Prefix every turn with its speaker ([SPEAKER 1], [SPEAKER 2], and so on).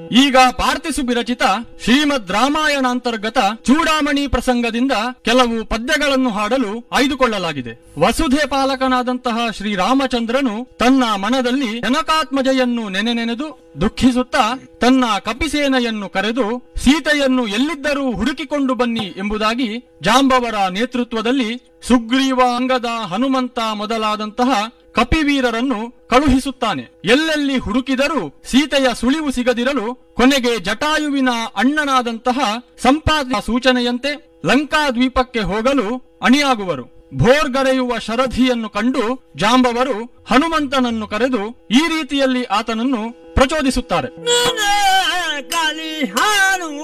[SPEAKER 1] ಈಗ ಪಾರ್ಥಿಸು ವಿರಚಿತ ಶ್ರೀಮದ್ ರಾಮಾಯಣಾಂತರ್ಗತ ಚೂಡಾಮಣಿ ಪ್ರಸಂಗದಿಂದ ಕೆಲವು ಪದ್ಯಗಳನ್ನು ಹಾಡಲು ಆಯ್ದುಕೊಳ್ಳಲಾಗಿದೆ ವಸುಧೆ ಪಾಲಕನಾದಂತಹ ಶ್ರೀರಾಮಚಂದ್ರನು ತನ್ನ ಮನದಲ್ಲಿ ಜನಕಾತ್ಮಜೆಯನ್ನು ನೆನೆ ನೆನೆದು ದುಃಖಿಸುತ್ತಾ ತನ್ನ ಕಪಿಸೇನೆಯನ್ನು ಕರೆದು ಸೀತೆಯನ್ನು ಎಲ್ಲಿದ್ದರೂ ಹುಡುಕಿಕೊಂಡು ಬನ್ನಿ ಎಂಬುದಾಗಿ ಜಾಂಬವರ ನೇತೃತ್ವದಲ್ಲಿ ಸುಗ್ರೀವ ಅಂಗದ ಹನುಮಂತ ಮೊದಲಾದಂತಹ ಕಪಿವೀರರನ್ನು ಕಳುಹಿಸುತ್ತಾನೆ ಎಲ್ಲೆಲ್ಲಿ ಹುಡುಕಿದರೂ ಸೀತೆಯ ಸುಳಿವು ಸಿಗದಿರಲು ಕೊನೆಗೆ ಜಟಾಯುವಿನ ಅಣ್ಣನಾದಂತಹ ಸಂಪಾದ ಸೂಚನೆಯಂತೆ ಲಂಕಾ ದ್ವೀಪಕ್ಕೆ ಹೋಗಲು ಅಣಿಯಾಗುವರು ಭೋರ್ಗರೆಯುವ ಶರಧಿಯನ್ನು ಕಂಡು ಜಾಂಬವರು ಹನುಮಂತನನ್ನು ಕರೆದು ಈ ರೀತಿಯಲ್ಲಿ ಆತನನ್ನು ಪ್ರಚೋದಿಸುತ್ತಾರೆ
[SPEAKER 2] ಕಲಿ ಹಾನು